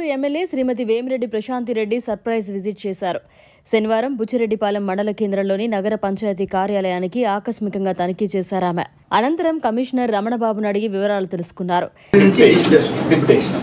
Pamuru MLA Srimathi Vemireddy Prashanthi Reddy surprise visit చేశారు శనివారం బుచ్చిరెడ్డిపాలెం మండల కేంద్రంలోని నగర పంచాయతీ కార్యాలయానికి ఆకస్మికంగా తనిఖీ చేశారామె అనంతరం కమిషనర్ రమణబాబును అడిగి వివరాలు తెలుసుకున్నారు డిప్యుటేషన్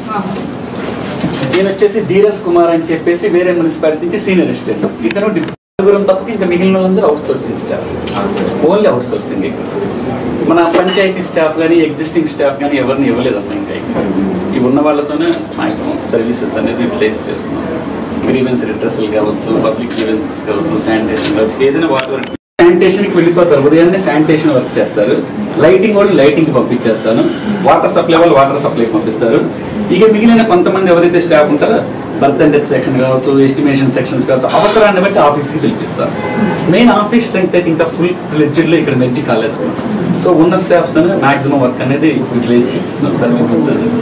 ఈయన వచ్చేసి ధీరజ్ కుమార్ అని చెప్పేసి వేరే మున్సిపాలిటీ నుంచి సీనియర్ అసిస్టెంట్ ఇతను డిప్యూటీ నలుగురం తప్పక ఇంకా మిగిలిన వాళ్ళందరూ outsourcing staff only outsourcing ఇక్కడ మన పంచాయతీ స్టాఫ్ కానీ ఎగ్జిస్టింగ్ స్టాఫ్ కానీ ఎవరిని ఇవ్వలేదమ్మా ఇంకా ఇక్కడ. ఈ ఉన్న వాళ్ళతోనే మాక్సిమం సర్వీసెస్ అనేది ప్లేస్ చేస్తున్నాం గ్రీవెన్స్ రిట్రసల్ కావచ్చు పబ్లిక్ గ్రీవెన్సెస్ కావచ్చు శానిటేషన్ కావచ్చు ఏదైనా వాటి వరకు శానిటేషన్ కి వెళ్ళిపోతారు ఉదయాన్నే శానిటేషన్ వర్క్ చేస్తారు లైటింగ్ వాళ్ళు లైటింగ్ కి పంపించేస్తాను వాటర్ సప్లై వాళ్ళు వాటర్ సప్లై పంపిస్తారు ఇక మిగిలిన కొంతమంది ఎవరైతే స్టాఫ్ ఉంటారో బర్త్ అండ్ డెత్ సెక్షన్ కావచ్చు ఎస్టిమేషన్ సెక్షన్స్ కావచ్చు అవసరాన్ని బట్టి ఆఫీస్కి పిలిపిస్తారు మెయిన్ ఆఫీస్ స్ట్రెంగ్త్ అయితే ఇంకా ఫుల్ ఫ్లెడ్జ్డ్లో ఇక్కడ మెర్జి కాలేదు సో ఉన్న స్టాఫ్ తోనే మాక్సిమం వర్క్ అనేది యూటిలైజ్ చేస్తున్నాం సర్వీసెస్ అనేది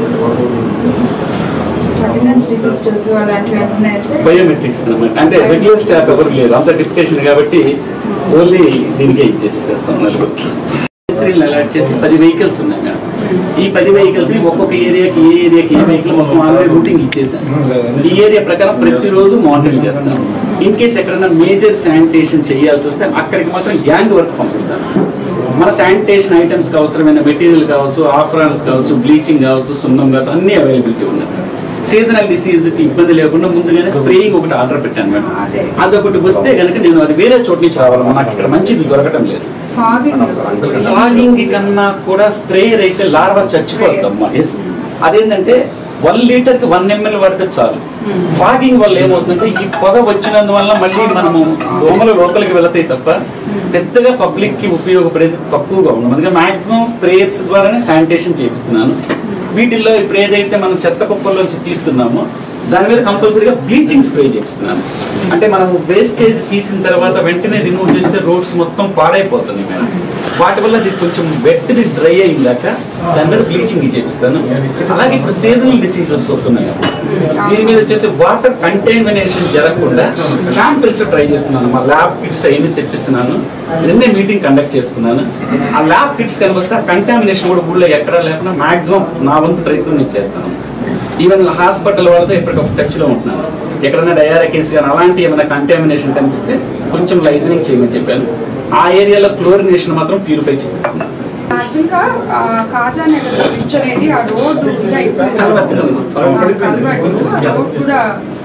అటెండెన్స్ రిజిస్టర్స్ అలాంటివి ఉన్నాయి సార్ బయోమెట్రిక్స్ అనమాట అంటే రెగ్యులర్ స్టాఫ్ ఎవరు లేరు అంత డిప్యుటేషన్ కాబట్టి ఓన్లీ దీనికే ఇచ్చేసేసేస్తాం నలుగురు మేస్త్రీలను అలాట్ చేసి పది వెహికల్స్ ఉన్నాయి మేడం ఈ పది వెహికల్స్ ని ఒక్కొక్క ఏరియాకి ఏ ఏరియాకి ఏ వెహికల్ మొత్తం ఆల్రెడీ రూటింగ్ ఇచ్చేసాను ఈ ఏరియా ప్రకారం ప్రతిరోజు మానిటరింగ్ చేస్తాను ఇన్ కేస్ ఎక్కడైనా మేజర్ శానిటేషన్ చేయాల్సి వస్తే అక్కడికి మాత్రం గ్యాంగ్ వర్క్ పంపిస్తాను మన శానిటేషన్ ఐటమ్స్ కి అవసరమైన మెటీరియల్ కావచ్చు ఆఫ్రాన్స్ కావచ్చు బ్లీచింగ్ కావచ్చు సున్నం కావచ్చు అన్ని అవైలబిలిటీ ఉన్నాయి సీజనల్ డిసీజ్ కి ఇబ్బంది లేకుండా ముందుగానే స్ప్రేయింగ్ ఒకటి ఆర్డర్ పెట్టాను మేడం అదే. అదొకటి వస్తే కనుక నేను అది వేరే చోటు నుంచి రావాలి నాకు ఇక్కడ మంచిది దొరకటం లేదు ఫాగింగ్ ఫాగింగ్ కన్నా కూడా స్ప్రేయర్ అయితే లార్వా చచ్చిపోద్దమ్మా ఎస్ అదేంటంటే వన్ లీటర్ కి వన్ ఎంఎల్ పడితే చాలు ఫాగింగ్ వల్ల ఏమవుతుందంటే ఈ పొగ వచ్చినందువల్ల మళ్ళీ మనము దోమలు లోపలికి వెళతాయి తప్ప పెద్దగా పబ్లిక్ కి ఉపయోగపడేది తక్కువగా ఉంది అందుకే మాక్సిమం స్ప్రేయర్స్ ద్వారానే శానిటేషన్ చేపిస్తున్నాను వీటిల్లో ఇప్పుడు ఏదైతే మనం చెత్త కుప్పల్లోంచి తీస్తున్నామో దాని మీద కంపల్సరీగా బ్లీచింగ్ స్ప్రే చేపిస్తున్నాను అంటే మనం వేస్టేజ్ తీసిన తర్వాత వెంటనే రిమూవ్ చేస్తే రోడ్స్ మొత్తం పాడైపోతుంది మేడం వాటి వల్ల అది కొంచెం వెట్ది డ్రై అయిందాక దాని మీద బ్లీచింగ్ చేపిస్తాను అలాగే ఇప్పుడు సీజనల్ డిసీజెస్ వస్తున్నాయి దీని మీద వచ్చేసి వాటర్ కంటైమినేషన్ జరగకుండా శాంపిల్స్ ట్రై చేస్తున్నాను మా ల్యాబ్ కిట్స్ అన్ని తెప్పిస్తున్నాను నిన్నే మీటింగ్ కండక్ట్ చేసుకున్నాను ఆ ల్యాబ్ కిట్స్ కనిపిస్తే ఆ కంటామినేషన్ కూడా ఊళ్ళో ఎక్కడా లేకుండా మాక్సిమం నా వంతు ప్రయత్నం నేను చేస్తాను ఈవెన్ హాస్పిటల్ వాళ్ళతో ఎప్పటికప్పుడు టచ్ లో ఉంటున్నాను ఎక్కడైనా డయారా కేసు కానీ అలాంటి ఏమైనా కంటామినేషన్ కనిపిస్తే కొంచెం లైజనింగ్ చేయమని చెప్పాను ఆ ఏరియాలో క్లోరినేషన్ మాత్రం ప్యూరిఫై చేపిస్తున్నాను యాక్చువల్గా ఆ, కాజా నగర్ బ్రిడ్జ్ అనేది ఆ రోడ్డు ఇంకా ఇప్పుడు కలవత్తు. ఆ, కలవట్టు ఆ రోడ్ కూడా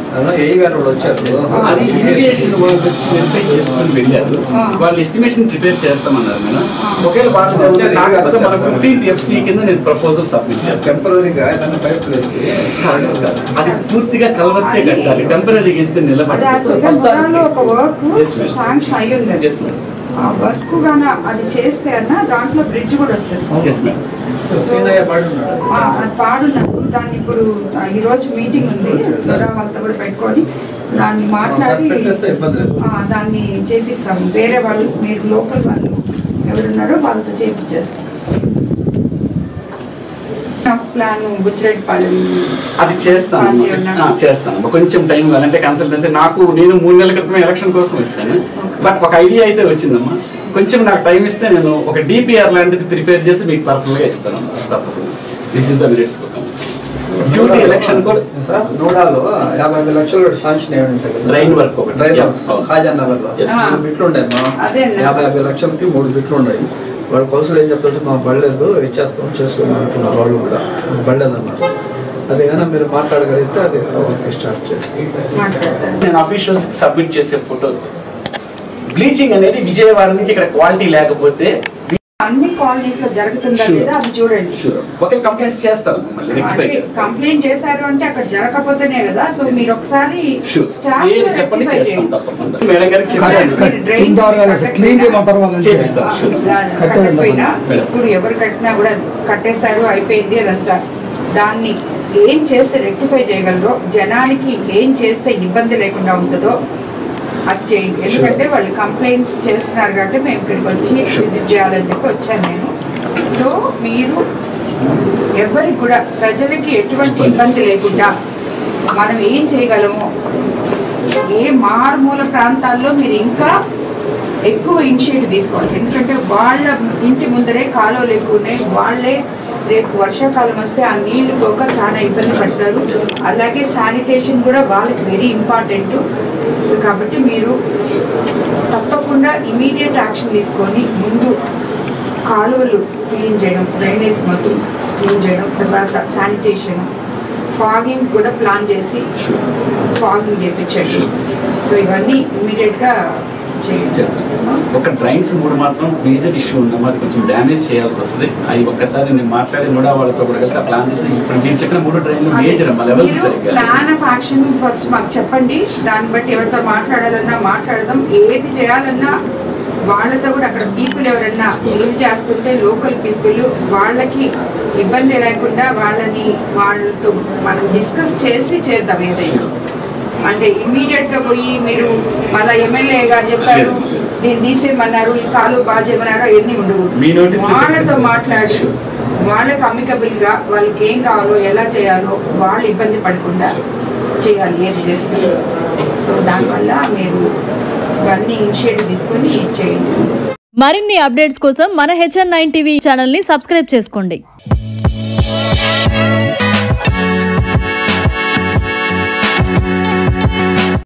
ఏ గారు వాళ్ళు వచ్చారు అది ఇరిగేషన్ వాళ్ళు వచ్చి వెరిఫై చేసుకుని వెళ్ళారు వాళ్ళు ఎస్టిమేషన్ ప్రిపేర్ చేస్తామన్నారు మేడం ఒకవేళ వాళ్ళు వచ్చి కాకపోతే మన ఫిఫ్టీన్త్ ఎఫ్సి కింద నేను ప్రపోజల్ సబ్మిట్ చేస్తాను టెంపరీగా ఏదైనా పైప్ వేసి అది పూర్తిగా కలవత్తే కట్టాలి టెంపరీగా ఇస్తే అది నిలబడి యాక్చువల్గా మొదల్లో ఒక వర్క్ Yes, ma'am. శాంక్షన్ అయి ఉంది అది. ఎస్ మేడం ఆ వర్క్ గాన అది చేస్తే అన్న దాంట్లో బ్రిడ్జ్ కూడా వస్తుంది ఎస్ మేడం సీనయ్య పడున్నాడు ఆ, అది పాడున్నప్పుడు దాన్ని ఇప్పుడు ఆ, ఈ రోజు మీటింగ్ ఉంది సరే వాళ్ళతో కూడా పెట్టుకొని దాన్ని మాట్లాడి పెట్టేస్తే ఇబ్బంది లేదు ఆ, దాన్ని చేపిస్తాము వేరే వాళ్ళు మీరు లోకల్ వాళ్ళు ఎవరున్నారో వాళ్ళతో చేపించేస్తాం ప్లాన్ బుచ్చిరెడ్డిపాలెం అది చేస్తాను పార్టీ ఉన్నా- ఆ, చేస్తాను కొంచెం టైం కావాలంటే కన్సల్టెన్సీ నాకు నేను మూడు నెలల క్రితం ఎలక్షన్ కోసం వచ్చాను బట్ ఒక ఐడియా అయితే వచ్చిందమ్మా కొంచెం నాకు టైం ఇస్తే నేను ఒక డిపిఆర్ లాంటిది ప్రిపేర్ చేసి మీకు పర్సనల్ గా ఇస్తాను తప్పకుండా this is the minutes duty election కూడా సార్ నోడాలో యాభై ఐదు లక్షలు శాంక్షన్ అయ్యి ఉంటాయి కదా Drain work ఒకటి. Drain Yeah. Work Khaja Nagar లో Yes. మూడు బిట్లు ఉన్నాయి మా అదే అన్న. యాభై యాభై లక్షలకి మూడు బిట్లు ఉన్నాయి వాళ్ళ కౌన్సిల్ ఏం చెప్తుంటే మా బళ్ళలేదు ఇచ్చేస్తాం చేసుకోమని అంటున్నారు వాళ్ళు కూడా బళ్ళలేదు అన్నారు అది కానీ మీరు మాట్లాడగలిగితే అది వర్క్ స్టార్ట్ చేసి మాట్లాడతాను నేను అఫీషియల్స్ సబ్మిట్ చేసే ఫొటోస్ బ్లీచింగ్ అనేది విజయవాడ నుంచి ఇక్కడ క్వాలిటీ లేకపోతే అన్ని కాలనీస్ లో జరుగుతుందా Sure. లేదా అది చూడండి షూర్ ఒకే కంప్లైంట్స్ చేస్తాను మళ్ళీ రెక్టిఫై అంటే చేస్తాను కంప్లైంట్ చేశారు అంటే అక్కడ జరగకపోతేనే కదా సో మీరు ఒకసారి షూర్ స్టాఫ్ ఏం చెప్పండి rectify చేస్తాం చేయండి. తప్పకుండా మేడం గారికి సార్, చెప్పాను మీరు drains క్లీన్ చేయమంటారు వాళ్ళని చేపిస్తాం ఆ, షూర్ ఇలా కట్టకపోయినా మేడం. ఇప్పుడు ఎవరు కట్టినా కూడా కట్టేశారు అయిపోయింది అదంతా దాన్ని ఏం చేస్తే రెక్టిఫై చేయగలరో జనానికి ఏం చేస్తే ఇబ్బంది లేకుండా ఉంటుందో అది చేయండి ఎందుకంటే వాళ్ళు కంప్లైంట్స్ చేస్తున్నారు కాబట్టి మేము ఇక్కడికి వచ్చి విజిట్ చేయాలని చెప్పి వచ్చాను నేను సో మీరు ఎవరికి కూడా ప్రజలకి ఎటువంటి ఇబ్బంది లేకుండా మనం ఏం చేయగలమో ఏ మారుమూల ప్రాంతాల్లో మీరు ఇంకా ఎక్కువ ఇనిషియేటివ్ తీసుకోవాలి ఎందుకంటే వాళ్ళ ఇంటి ముందరే కాలువలు ఎక్కువ ఉన్నాయి వాళ్ళే రేపు వర్షాకాలం వస్తే ఆ నీళ్లు పోక చాలా ఇబ్బంది పడతారు అలాగే శానిటేషన్ కూడా వాళ్ళకి వెరీ ఇంపార్టెంట్ సో కాబట్టి మీరు తప్పకుండా ఇమీడియట్ యాక్షన్ తీసుకొని ముందు కాలువలు క్లీన్ చేయడం డ్రైనేజ్ మొత్తం క్లీన్ చేయడం తర్వాత శానిటేషన్ ఫాగింగ్ కూడా ప్లాన్ చేసి ఫాగింగ్ చేయించండి సో ఇవన్నీ ఇమీడియట్గా చేయండి చేస్తాను ఒక డ్రైన్స్ కూడా మాత్రం మేజర్ ఇష్యూ ఉందమ్మా అది కొంచెం డ్యామేజ్ చేయాల్సి వస్తుంది అవి ఒక్కసారి నేను మాట్లాడి కూడా వాళ్ళతో కూడా కలిసి ప్లాన్ చేసి ఇప్పుడు మీరు చెప్పిన మూడు డ్రైన్లు మేజర్ అమ్మా లెవెల్స్ మీరు ప్లాన్ ఆఫ్ యాక్షన్ ఫస్ట్ మాకు చెప్పండి దాన్ని బట్టి ఎవరితో మాట్లాడాలన్నా మాట్లాడదాం ఏది చేయాలన్నా వాళ్ళతో కూడా అక్కడ పీపుల్ ఎవరన్నా లీవ్ చేస్తుంటే లోకల్ పీపుల్ వాళ్ళకి ఇబ్బంది లేకుండా వాళ్ళని వాళ్ళతో మనం డిస్కస్ చేసి చేద్దాం ఏదైనా అంటే ఇమీడియట్ గా పోయి మీరు మళ్ళీ ఎమ్మెల్యే గారు చెప్పారు దీన్ని తీసేయమన్నారు ఈ కాలు బాగా చేయమన్నారు అవన్నీ ఉండవు మీ notice లో వాళ్ళతో పెట్టండి. మాట్లాడి వాళ్ళకి అమికబుల్ గా వాళ్ళకి ఏం కావాలో ఎలా చేయాలో వాళ్ళు ఇబ్బంది పడకుండా చేయాలి ఏది చేస్తారు సో దానివల్ల మీరు ఇవన్నీ ఇనిషియేటివ్ తీసుకొని చేయండి మరిన్ని అప్డేట్స్ కోసం మన హెచ్ఎన్ నైన్ టీవీ ఛానల్ని సబ్స్క్రైబ్ చేసుకోండి